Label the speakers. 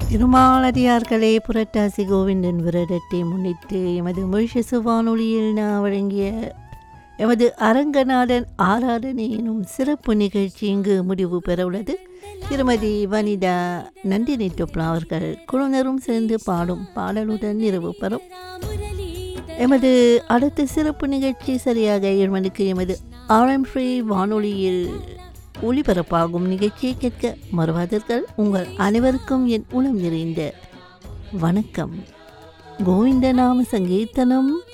Speaker 1: திருமாலடியார்களே புரட்டாசி கோவிந்தன் விரதத்தை முன்னிட்டு எமது மொழிஷசு வானொலியில் நான் வழங்கிய எமது அரங்கநாதன் ஆராதனை எனும் சிறப்பு நிகழ்ச்சி இங்கு முடிவு பெற உள்ளது திருமதி வனிதா நந்தினி டொப்லா அவர்கள் குழுவினரும் சேர்ந்து பாடும் பாடலுடன் நிறைவு பெறும் எமது அடுத்த சிறப்பு நிகழ்ச்சி சரியாக ஏழு மணிக்கு எமது ஆர்எம் ஃப்ரீ வானொலியில் ஒளிபரப்பாகும் நிகழ்ச்சியை கேட்க மறுவாதீர்கள் உங்கள் அனைவருக்கும் என் உளம் நிறைந்த வணக்கம் கோவிந்த நாம சங்கீர்த்தனம்